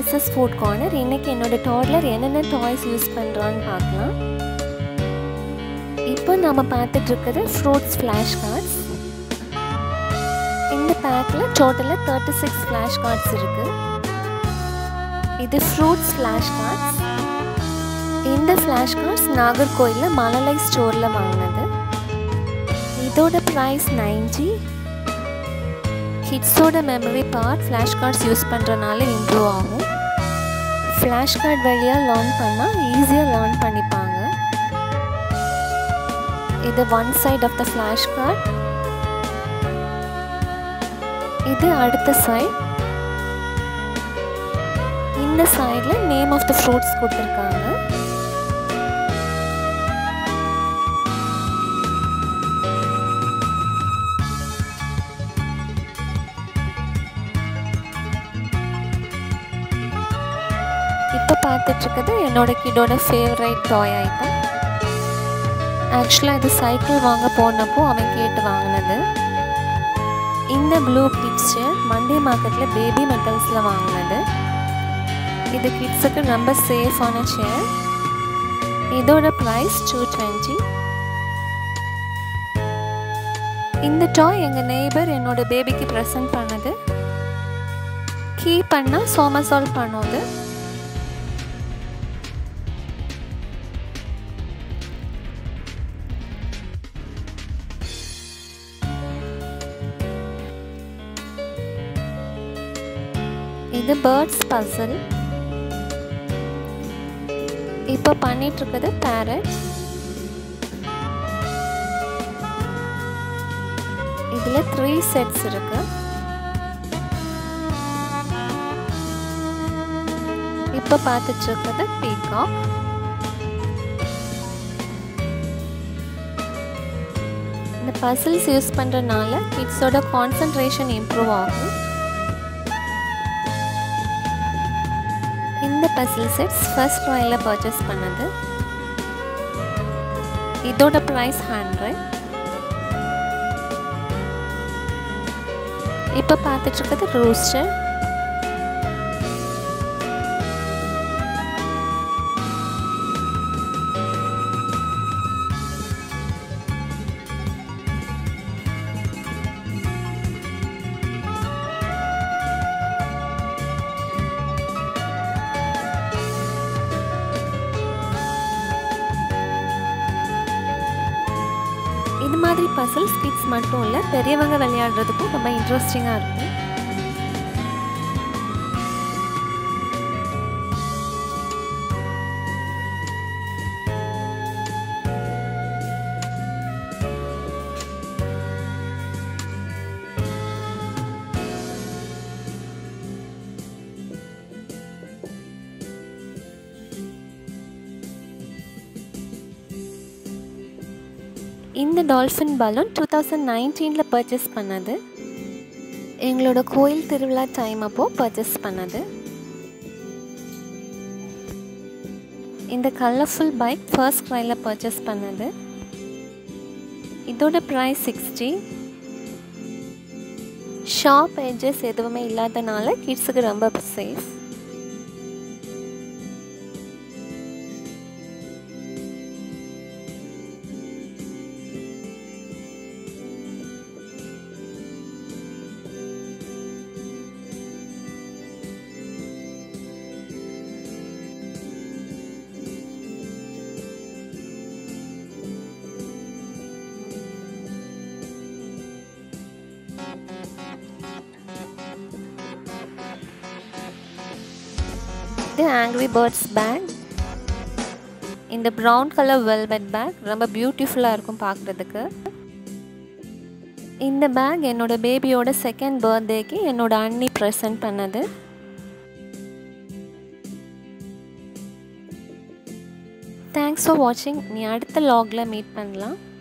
Mrs food corner இன்னைக்கு என்னோட toddler என்னென்ன டாய்ஸ் யூஸ் பண்ணுறான்னு பார்க்கலாம் இப்போ நம்ம பார்த்துட்டு இருக்கிறது ஃப்ரூட்ஸ் ஃப்ளாஷ் கார்ட்ஸ் இந்த பேக்கில் டோட்டலாக தேர்ட்டி சிக்ஸ் ஃப்ளாஷ் கார்ட்ஸ் இருக்குது இது ஃப்ரூட்ஸ் ஃப்ளாஷ் கார்ட்ஸ் இந்த ஃப்ளாஷ் கார்ட்ஸ் நாகர்கோயிலில் மலலை ஸ்டோரில் வாங்கினது இதோட ப்ரைஸ் நைன்டி கிட்ஸோட memory power flash cards use பண்ணுறனால இம்ப்ரூவ் ஆகும் ஃப்ளாஷ் கார்டு வழியாக லேர்ன் பண்ணால் ஈஸியாக லேர்ன் பண்ணிப்பாங்க இது one side of the flash card இது அடுத்த சைட் இந்த சைடில் நேம் ஆஃப் த ஃப்ரூட்ஸ் கொடுத்துருக்காங்க இப்போ பார்த்துட்ருக்குது என்னோட கிட்டோட ஃபேவரைட் டாய் ஐட்டம் ஆக்சுவலாக இது சைக்கிள் வாங்க போனப்போ அவன் கேட்டு வாங்கினது இந்த ப்ளூ கிட்ஸ் சேர் மண்டே மார்க்கெட்டில் பேபி மெட்டல்ஸில் வாங்கினது இது கிட்ஸுக்கு ரொம்ப சேஃபான சேர் இதோட ப்ரைஸ் டூ டுவெண்ட்டி இந்த டாய் எங்கள் நெய்பர் என்னோட பேபிக்கு ப்ரெசன்ட் பண்ணது கீ பண்ணால் சோமசால் பண்ணுது இது பேர்ட்ஸ் பசில் இப்போ பண்ணிட்டு இருக்குது பேரட் இதில் த்ரீ செட்ஸ் இருக்கு இப்போ பார்த்துட்டு இருக்கிறது பீகாக் இந்த பசில்ஸ் யூஸ் பண்ணுறதுனால கிட்ஸோட கான்சன்ட்ரேஷன் இம்ப்ரூவ் ஆகும் இந்த பசில் செட்ஸ் ஃபர்ஸ்ட் ட்ரையில் பர்ச்சேஸ் பண்ணது இதோட ப்ரைஸ் ஹண்ட்ரட் இப்போ பார்த்துட்டு இருக்கிறது ரூஸ்டர் இது மாதிரி பசில்ஸ் கிட்ஸ் மட்டும் இல்லை பெரியவங்க விளையாடுறதுக்கும் ரொம்ப இன்ட்ரெஸ்டிங்காக இருக்கும் இந்த டால்ஃபின் பலூன் டூ தௌசண்ட் நைன்டீனில் பர்ச்சேஸ் பண்ணது எங்களோட கோயில் திருவிழா டைம் அப்போது பர்ச்சேஸ் பண்ணது இந்த கலர்ஃபுல் பைக் ஃபர்ஸ்ட் க்ரையில் பர்ச்சேஸ் பண்ணது இதோட ப்ரைஸ் சிக்ஸ்டி ஷார்ப் எட்ஜஸ் எதுவுமே இல்லாதனால கிட்ஸுக்கு ரொம்ப சேஃப் இது ஆங்க்ரி பேர்ட்ஸ் பேக் இந்த ப்ரௌன் கலர் வெல்வெட் பேக் ரொம்ப பியூட்டிஃபுல்லாக இருக்கும் பார்க்குறதுக்கு இந்த பேக் என்னோட பேபியோட செகண்ட் பர்த்டேக்கு என்னோட அண்ணி ப்ரெசன்ட் பண்ணது தேங்க்ஸ் ஃபார் வாட்சிங் நீ அடுத்த லாகில் மீட் பண்ணலாம்